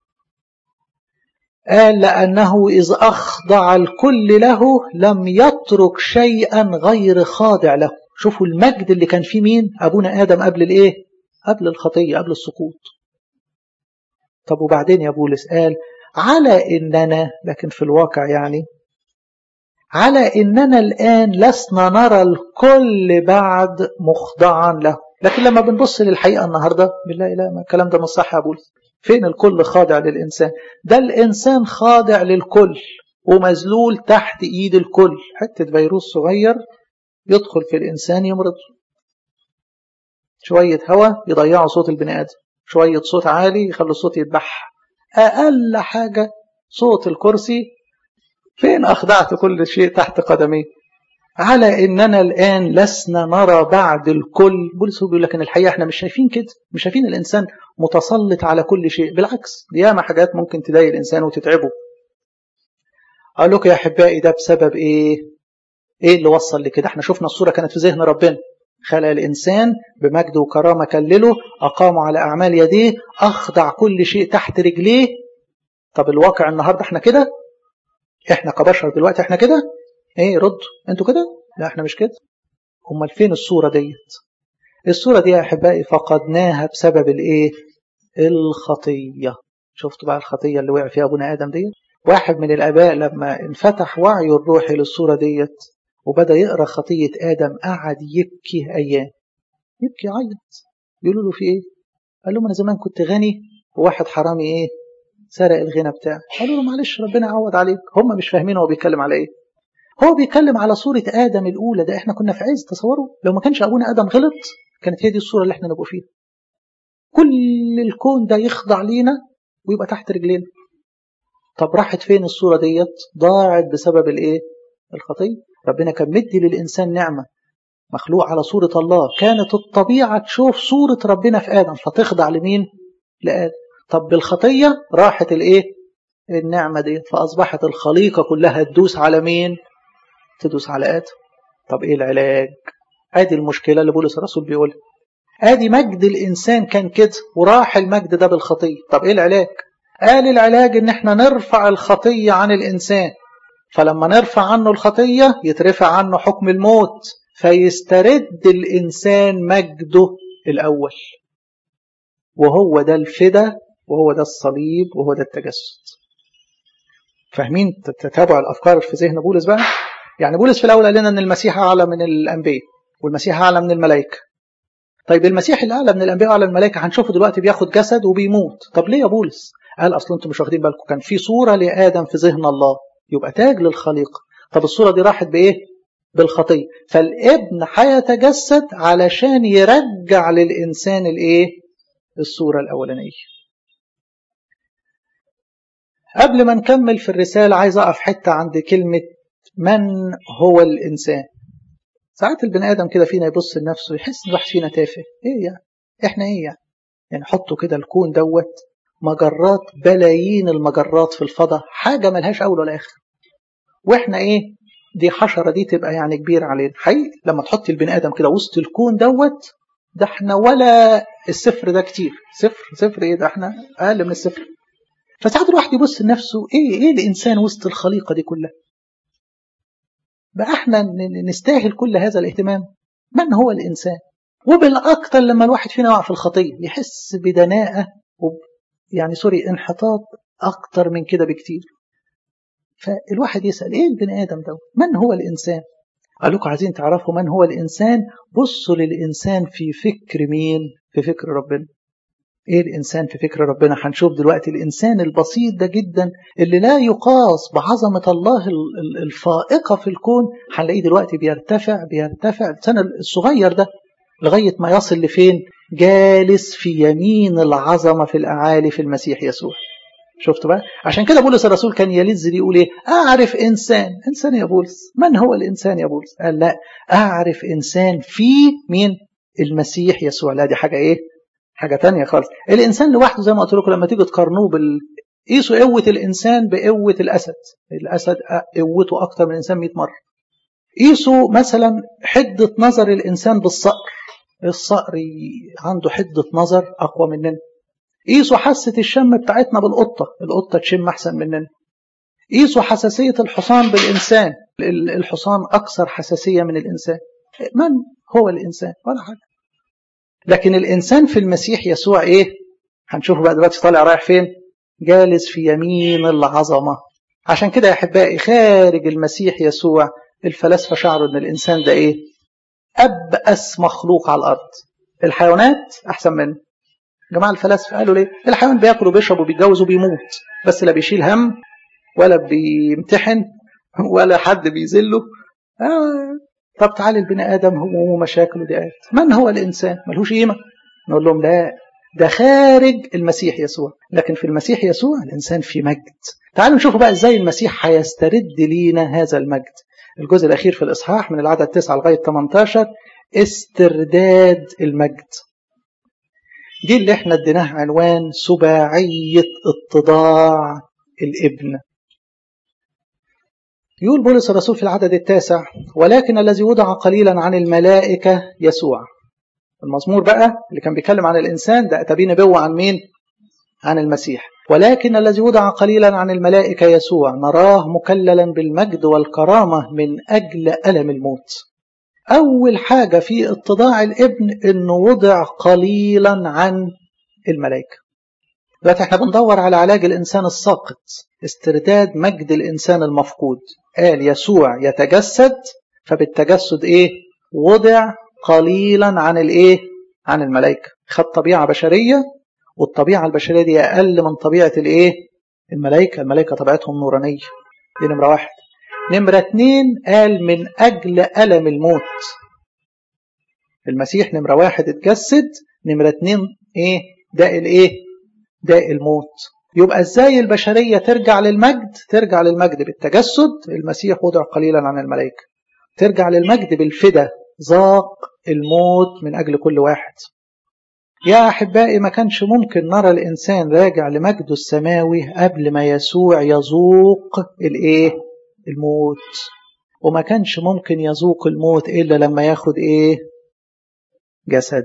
قال لأنه إذ أخضع الكل له لم يترك شيئا غير خاضع له شوفوا المجد اللي كان فيه مين أبونا آدم قبل الإيه قبل الخطية قبل السقوط طب وبعدين يا بولس قال على إننا لكن في الواقع يعني على إننا الآن لسنا نرى الكل بعد مخضعا له لكن لما بنبص للحقيقة النهاردة بالله لا ما الكلام ده مش صح يا بولس فين الكل خاضع للإنسان ده الإنسان خاضع للكل ومذلول تحت إيد الكل حتة فيروس صغير يدخل في الإنسان يمرض شوية هواء يضيعوا صوت البني آدم شوية صوت عالي يخلي الصوت يتبح أقل حاجة صوت الكرسي فين أخضعت كل شيء تحت قدمي على إننا الآن لسنا نرى بعد الكل بولس بيقول لك إن الحقيقة إحنا مش شايفين كده مش شايفين الإنسان متسلط على كل شيء بالعكس دي ياما حاجات ممكن تضايق الإنسان وتتعبه أقول لكم يا أحبائي ده بسبب إيه إيه اللي وصل لكده إحنا شفنا الصورة كانت في ذهن ربنا خلق الإنسان بمجد وكرامة كلله أقاموا على أعمال يديه أخضع كل شيء تحت رجليه طب الواقع النهاردة إحنا كده إحنا كبشر دلوقتي إحنا كده إيه ردوا أنتوا كده لا إحنا مش كده أمال فين الصورة ديت الصورة دي يا أحبائي فقدناها بسبب الإيه الخطية شفتوا بقى الخطية اللي وقع فيها أبونا آدم ديت واحد من الآباء لما انفتح وعيه الروحي للصورة ديت وبدأ يقرأ خطية آدم قعد يبكي أيام يبكي يعيط يقولوا له في إيه؟ قال لهم أنا زمان كنت غني وواحد حرامي إيه؟ سرق الغنى بتاعي قالوا له معلش ربنا يعوض عليك هم مش فاهمين هو بيتكلم على إيه هو بيتكلم على صورة آدم الأولى ده إحنا كنا في عز تصوروا لو ما كانش أبونا آدم غلط كانت هي دي الصورة اللي إحنا نبقى فيها كل الكون ده يخضع لينا ويبقى تحت رجلينا طب راحت فين الصورة ديت ضاعت بسبب الإيه الخطية ربنا كان مدي للإنسان نعمة مخلوق على صورة الله كانت الطبيعة تشوف صورة ربنا في آدم فتخضع لمين لآدم طب بالخطية راحت الإيه النعمة دي فأصبحت الخليقة كلها تدوس على مين تدوس على آدم طب إيه العلاج ادي المشكلة اللي بولس الرسول بيقولها ادي مجد الإنسان كان كده وراح المجد ده بالخطية طب إيه العلاج قال العلاج إن احنا نرفع الخطية عن الإنسان فلما نرفع عنه الخطية يترفع عنه حكم الموت فيسترد الإنسان مجده الأول وهو ده الفدا وهو ده الصليب وهو ده التجسد فاهمين تتابع الأفكار في ذهن بولس بقى يعني بولس في الأول قال لنا أن المسيح أعلى من الأنبياء والمسيح أعلى من الملائكة طيب المسيح اللي أعلى من الأنبياء وأعلى من الملائكة هنشوفه دلوقتي بياخد جسد وبيموت طب ليه يا بولس قال أصلا أنتم مش واخدين بالكم كان في صورة لآدم في ذهن الله يبقى تاج للخليقة طب الصورة دي راحت بإيه بالخطية فالابن هيتجسد علشان يرجع للإنسان الإيه الصورة الأولانية قبل ما نكمل في الرسالة عايز أقف حتة عند كلمة من هو الإنسان ساعات البني آدم كده فينا يبص لنفسه يحس إن واحد فينا تافه إيه يعني إحنا إيه يعني يعني حطوا كده الكون دوت مجرات بلايين المجرات في الفضاء حاجة ملهاش أول ولا آخر وإحنا إيه دي حشرة دي تبقى يعني كبيرة علينا حقيقي لما تحط البني آدم كده وسط الكون دوت ده احنا ولا الصفر ده كتير صفر صفر ايه ده احنا اقل من الصفر فساعات الواحد يبص لنفسه ايه ايه الانسان وسط الخليقه دي كلها بقى احنا نستاهل كل هذا الاهتمام من هو الانسان وبالاكثر لما الواحد فينا يقع في الخطيه يحس بدناءه وب يعني سوري انحطاط اكتر من كده بكتير فالواحد يسال ايه البني ادم ده من هو الانسان قال لكم عايزين تعرفوا من هو الانسان بصوا للانسان في فكر مين في فكر ربنا ايه الانسان في فكر ربنا هنشوف دلوقتي الانسان البسيط ده جدا اللي لا يقاس بعظمه الله الفائقه في الكون هنلاقيه دلوقتي بيرتفع بيرتفع الانسان الصغير ده لغايه ما يصل لفين جالس في يمين العظمه في الاعالي في المسيح يسوع شفت بقى عشان كده بولس الرسول كان يلذ لي يقول ايه اعرف انسان انسان يا بولس من هو الانسان يا بولس قال لا اعرف انسان في مين المسيح يسوع لا دي حاجه ايه حاجه تانية خالص الانسان لوحده زي ما قلت لكم لما تيجوا تقارنوه بال قيسوا قوه الانسان بقوه الاسد الاسد قوته اكتر من الانسان 100 مره قيسوا مثلا حده نظر الانسان بالصقر الصقر عنده حده نظر اقوى مننا قيسوا حاسة الشم بتاعتنا بالقطة القطة تشم أحسن مننا قيسوا حساسية الحصان بالإنسان الحصان أكثر حساسية من الإنسان من هو الإنسان ولا حاجة لكن الإنسان في المسيح يسوع إيه هنشوفه بقى دلوقتي طالع رايح فين جالس في يمين العظمة عشان كده يا أحبائي خارج المسيح يسوع الفلاسفة شعروا إن الإنسان ده إيه أبأس مخلوق على الأرض الحيوانات أحسن منه جماعة الفلاسفة قالوا ليه الحيوان بياكل وبيشرب وبيتجوز وبيموت بس لا بيشيل هم ولا بيمتحن ولا حد بيذله آه. طب تعالى البني آدم همومه ومشاكله دي آيات من هو الإنسان ملهوش قيمة نقول لهم لا ده خارج المسيح يسوع لكن في المسيح يسوع الإنسان في مجد تعالوا نشوفوا بقى إزاي المسيح هيسترد لينا هذا المجد الجزء الأخير في الإصحاح من العدد 9 لغاية 18 استرداد المجد دي اللي احنا اديناها عنوان سباعية اتضاع الابن يقول بولس الرسول في العدد التاسع ولكن الذي وضع قليلا عن الملائكة يسوع المزمور بقى اللي كان بيتكلم عن الإنسان ده أتى نبوة عن مين؟ عن المسيح ولكن الذي وضع قليلا عن الملائكة يسوع نراه مكللا بالمجد والكرامة من أجل ألم الموت أول حاجة في اتضاع الابن إنه وضع قليلا عن الملائكة دلوقتي احنا بندور على علاج الإنسان الساقط استرداد مجد الإنسان المفقود قال يسوع يتجسد فبالتجسد ايه وضع قليلا عن الايه عن الملائكة خد طبيعة بشرية والطبيعة البشرية دي أقل من طبيعة الايه الملائكة الملائكة طبيعتهم نورانية دي نمرة واحد نمرة اتنين قال من أجل ألم الموت المسيح نمرة واحد اتجسد نمرة اتنين ايه داء الايه داء الموت يبقى ازاي البشرية ترجع للمجد ترجع للمجد بالتجسد المسيح وضع قليلا عن الملائكة ترجع للمجد بالفدا ذاق الموت من أجل كل واحد يا أحبائي ما كانش ممكن نرى الإنسان راجع لمجده السماوي قبل ما يسوع يذوق الإيه الموت وما كانش ممكن يذوق الموت إلا لما ياخد إيه جسد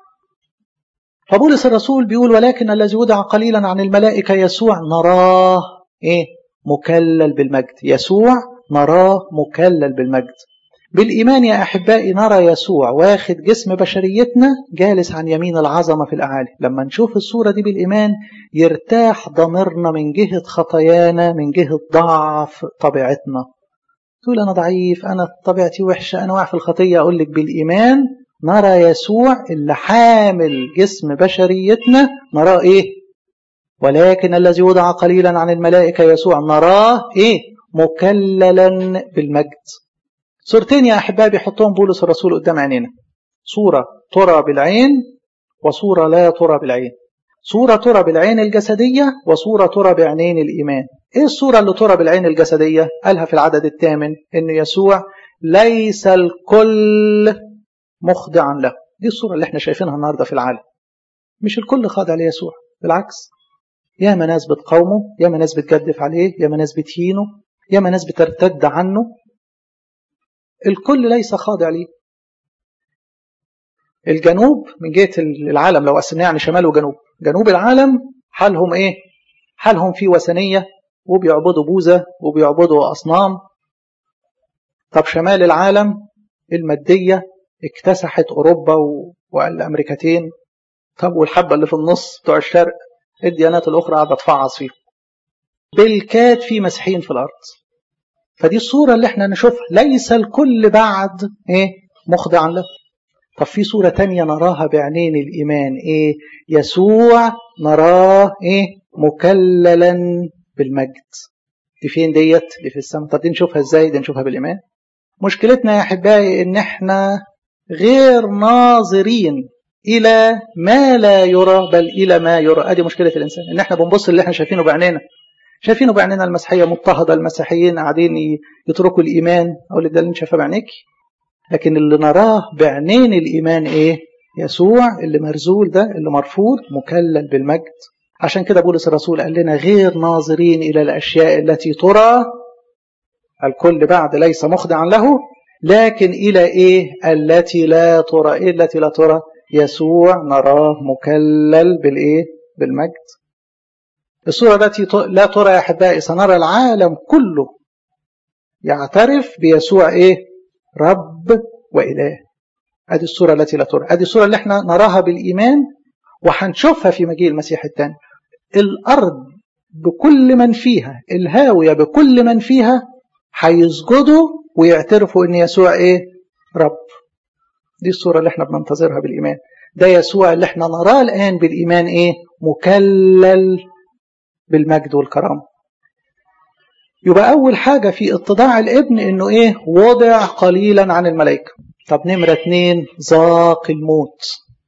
فبولس الرسول بيقول ولكن الذي وضع قليلا عن الملائكة يسوع نراه إيه مكلل بالمجد يسوع نراه مكلل بالمجد بالإيمان يا أحبائي نرى يسوع واخد جسم بشريتنا جالس عن يمين العظمة في الأعالي لما نشوف الصورة دي بالإيمان يرتاح ضميرنا من جهة خطايانا من جهة ضعف طبيعتنا تقول أنا ضعيف أنا طبيعتي وحشة أنا واقع في الخطية أقول لك بالإيمان نرى يسوع اللي حامل جسم بشريتنا نراه إيه ولكن الذي وضع قليلا عن الملائكة يسوع نراه إيه مكللا بالمجد صورتين يا أحبابي بيحطهم بولس الرسول قدام عينينا صورة ترى بالعين وصورة لا ترى بالعين صورة ترى بالعين الجسدية وصورة ترى بعينين الإيمان إيه الصورة اللي ترى بالعين الجسدية قالها في العدد الثامن إن يسوع ليس الكل مخضعا له دي الصورة اللي احنا شايفينها النهاردة في العالم مش الكل خاضع ليسوع بالعكس يا ما ناس بتقاومه يا ما ناس بتجدف عليه يا ما ناس بتهينه يا ما ناس بترتد عنه الكل ليس خاضع ليه الجنوب من جهة العالم لو قسمناه يعني شمال وجنوب جنوب العالم حالهم ايه حالهم في وثنية وبيعبدوا بوذا وبيعبدوا أصنام طب شمال العالم المادية اكتسحت أوروبا والأمريكتين طب والحبة اللي في النص بتوع الشرق الديانات الأخرى قاعدة تفعص فيهم بالكاد في مسيحيين في الأرض فدي الصورة اللي احنا نشوفها ليس الكل بعد ايه مخضعا له طب في صورة تانية نراها بعينين الإيمان ايه يسوع نراه ايه مكللا بالمجد دي فين ديت دي في السماء طب دي نشوفها ازاي دي نشوفها بالإيمان مشكلتنا يا أحبائي ان احنا غير ناظرين إلى ما لا يرى بل إلى ما يرى ادي مشكلة الإنسان ان احنا بنبص اللي احنا شايفينه بعينينا شايفينه بعيننا المسيحيه مضطهده المسيحيين قاعدين يتركوا الايمان اقول لك ده اللي انت شايفاه بعينيك لكن اللي نراه بعينين الايمان ايه يسوع اللي مرزول ده اللي مرفوض مكلل بالمجد عشان كده بولس الرسول قال لنا غير ناظرين الى الاشياء التي ترى الكل بعد ليس مخضعا له لكن الى ايه التي لا ترى ايه التي لا ترى يسوع نراه مكلل بالايه بالمجد الصورة التي لا ترى يا أحبائي سنرى العالم كله يعترف بيسوع إيه رب وإله هذه الصورة التي لا ترى هذه الصورة اللي احنا نراها بالإيمان وهنشوفها في مجيء المسيح الثاني الأرض بكل من فيها الهاوية بكل من فيها هيسجدوا ويعترفوا ان يسوع ايه رب دي الصورة اللي احنا بننتظرها بالإيمان ده يسوع اللي احنا نراه الآن بالإيمان ايه مكلل بالمجد والكرامة يبقى أول حاجة في اتضاع الابن إنه إيه وضع قليلا عن الملائكة طب نمرة اتنين ذاق الموت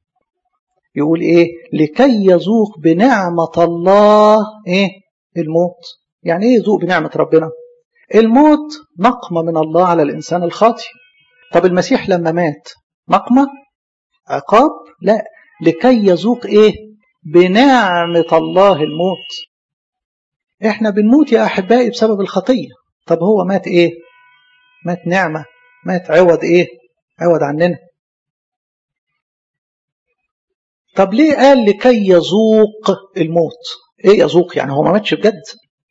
يقول إيه لكي يذوق بنعمة الله إيه الموت يعني إيه يذوق بنعمة ربنا الموت نقمة من الله على الإنسان الخاطئ طب المسيح لما مات نقمة عقاب لا لكي يذوق إيه بنعمة الله الموت احنا بنموت يا احبائي بسبب الخطيه طب هو مات ايه مات نعمه مات عوض ايه عوض عننا طب ليه قال لكي يذوق الموت ايه يذوق يعني هو ما ماتش بجد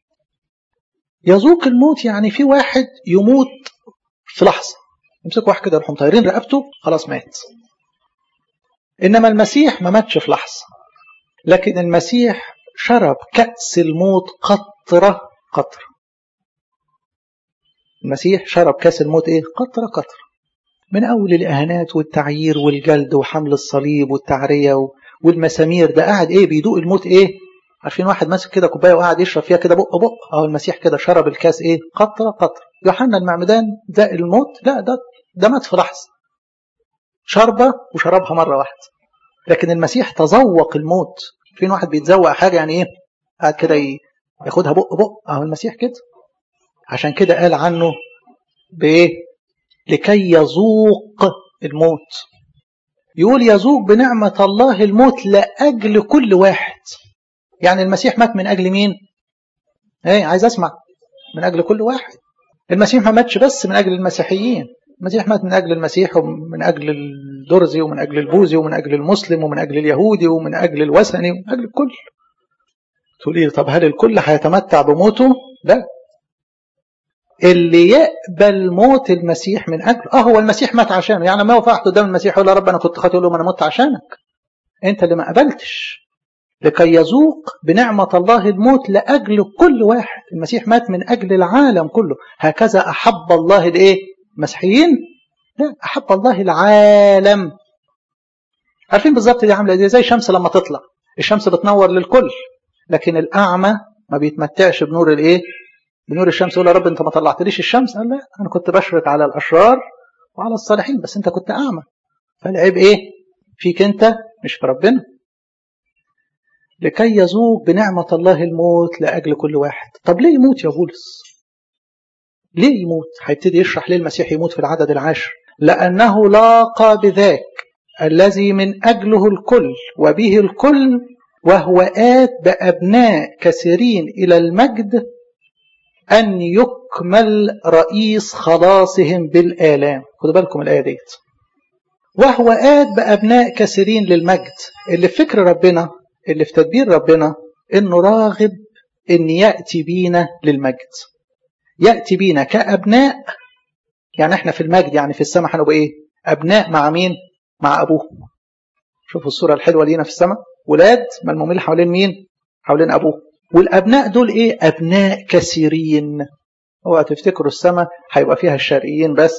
يذوق الموت يعني في واحد يموت في لحظه يمسك واحد كده يروحوا مطيرين رقبته خلاص مات انما المسيح ما ماتش في لحظه لكن المسيح شرب كأس الموت قطرة قطرة المسيح شرب كاس الموت ايه قطرة قطرة من اول الاهانات والتعيير والجلد وحمل الصليب والتعرية والمسامير ده قاعد ايه بيدوق الموت ايه عارفين واحد ماسك كده كوبايه وقاعد يشرب فيها كده بق بق اهو المسيح كده شرب الكاس ايه قطره قطره يوحنا المعمدان ذاق الموت لا ده ده مات في لحظه شربه وشربها مره واحده لكن المسيح تذوق الموت فين واحد بيتذوق حاجه يعني ايه قاعد كده ياخدها بق بق اهو المسيح كده عشان كده قال عنه بايه لكي يذوق الموت يقول يذوق بنعمة الله الموت لأجل كل واحد يعني المسيح مات من أجل مين ايه عايز أسمع من أجل كل واحد المسيح ما ماتش بس من أجل المسيحيين المسيح مات من أجل المسيح ومن أجل الدرزي ومن أجل البوذي ومن أجل المسلم ومن أجل اليهودي ومن أجل الوثني ومن أجل الكل تقول إيه طب هل الكل هيتمتع بموته لا اللي يقبل موت المسيح من أجل اه هو المسيح مات عشانه يعني ما وقفت قدام المسيح يقول يا رب أنا كنت خاطئ يقول له ما أنا مت عشانك أنت اللي ما قبلتش لكي يذوق بنعمة الله الموت لأجل كل واحد المسيح مات من أجل العالم كله هكذا أحب الله الإيه مسيحيين لا أحب الله العالم عارفين بالظبط دي عاملة زي الشمس لما تطلع الشمس بتنور للكل لكن الأعمى ما بيتمتعش بنور الإيه بنور الشمس يقول يا رب أنت ما طلعتليش الشمس قال لا أنا كنت بشرق على الأشرار وعلى الصالحين بس أنت كنت أعمى فالعيب إيه فيك أنت مش في ربنا لكي يذوق بنعمة الله الموت لأجل كل واحد طب ليه يموت يا بولس ليه يموت هيبتدي يشرح ليه المسيح يموت في العدد العاشر لأنه لاقى بذاك الذي من أجله الكل وبه الكل وهو آت بأبناء كثيرين إلى المجد أن يكمل رئيس خلاصهم بالآلام خدوا بالكم الآية ديت وهو آت بأبناء كثيرين للمجد اللي في فكر ربنا اللي في تدبير ربنا انه راغب ان ياتي بينا للمجد ياتي بينا كابناء يعني احنا في المجد يعني في السماء هنبقى ايه ابناء مع مين مع ابوه شوفوا الصوره الحلوه لينا في السماء ولاد ملمومين حوالين مين حوالين ابوه والابناء دول ايه ابناء كثيرين اوعى تفتكروا السماء هيبقى فيها الشرقيين بس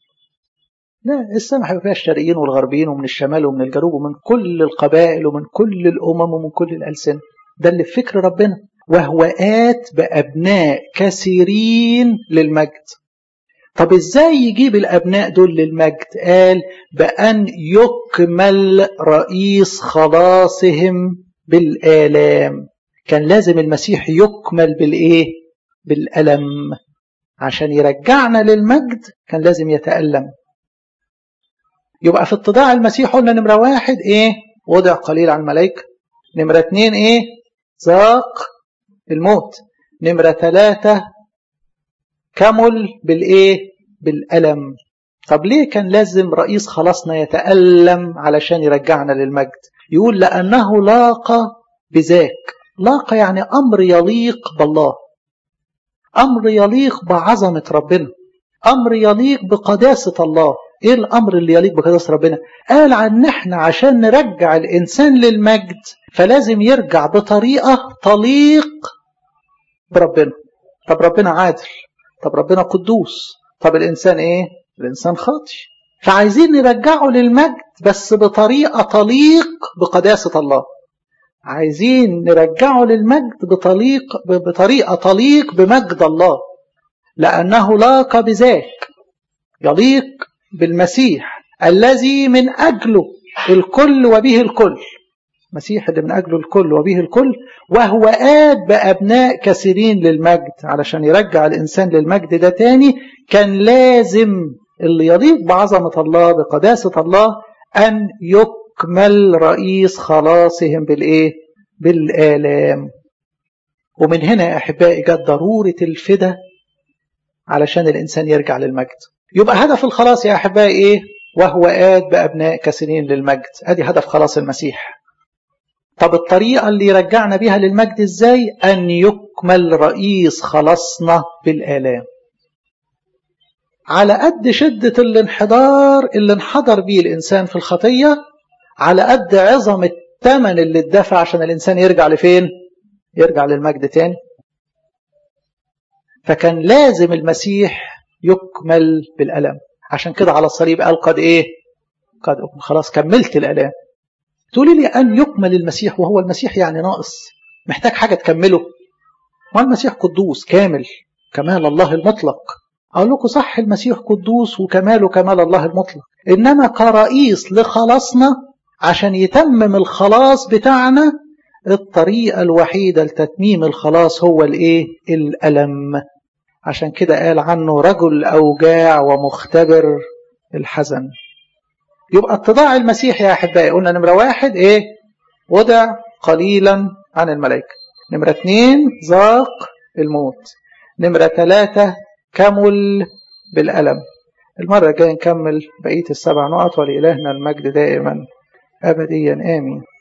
لا السماء هيبقى فيها الشرقيين والغربيين ومن الشمال ومن الجنوب ومن كل القبائل ومن كل الأمم ومن كل الألسنة ده اللي في فكر ربنا وهو آت بأبناء كثيرين للمجد طب ازاي يجيب الأبناء دول للمجد قال بأن يكمل رئيس خلاصهم بالآلام كان لازم المسيح يكمل بالإيه بالألم عشان يرجعنا للمجد كان لازم يتألم يبقى في اتضاع المسيح قلنا نمرة واحد ايه وضع قليل عن الملائكة نمرة اتنين ايه ذاق الموت نمرة ثلاثة كمل بالايه بالألم طب ليه كان لازم رئيس خلاصنا يتألم علشان يرجعنا للمجد يقول لأنه لاقى بذاك لاقى يعني أمر يليق بالله أمر يليق بعظمة ربنا أمر يليق بقداسة الله ايه الامر اللي يليق بقداسه ربنا قال عن احنا عشان نرجع الانسان للمجد فلازم يرجع بطريقه تليق بربنا طب ربنا عادل طب ربنا قدوس طب الانسان ايه الانسان خاطي فعايزين نرجعه للمجد بس بطريقه تليق بقداسه الله عايزين نرجعه للمجد بطريق بطريقه تليق بمجد الله لانه لاقى بذاك يليق بالمسيح الذي من أجله الكل وبه الكل مسيح اللي من أجله الكل وبه الكل وهو آت بأبناء كثيرين للمجد علشان يرجع الإنسان للمجد ده تاني كان لازم اللي يليق بعظمة الله بقداسة الله أن يكمل رئيس خلاصهم بالإيه؟ بالآلام ومن هنا يا أحبائي جت ضرورة الفدا علشان الإنسان يرجع للمجد يبقى هدف الخلاص يا أحبائي إيه؟ وهو آت بأبناء كثيرين للمجد أدي هدف خلاص المسيح طب الطريقة اللي يرجعنا بها للمجد إزاي؟ أن يكمل رئيس خلاصنا بالآلام على قد شدة الانحدار اللي انحدر بيه الإنسان في الخطية على قد عظم الثمن اللي اتدفع عشان الإنسان يرجع لفين؟ يرجع للمجد تاني فكان لازم المسيح يكمل بالألم عشان كده على الصليب قال قد إيه قد أكمل خلاص كملت الألام تقولي لي أن يكمل المسيح وهو المسيح يعني ناقص محتاج حاجة تكمله ما المسيح قدوس كامل كمال الله المطلق أقول لكم صح المسيح قدوس وكماله كمال الله المطلق إنما كرئيس لخلاصنا عشان يتمم الخلاص بتاعنا الطريقة الوحيدة لتتميم الخلاص هو الإيه؟ الألم عشان كده قال عنه رجل أوجاع ومختبر الحزن يبقى اتضاع المسيح يا أحبائي قلنا نمرة واحد إيه؟ وضع قليلا عن الملائكة نمرة اتنين ذاق الموت نمرة ثلاثة كمل بالألم المرة الجاية نكمل بقية السبع نقط ولإلهنا المجد دائما أبديا آمين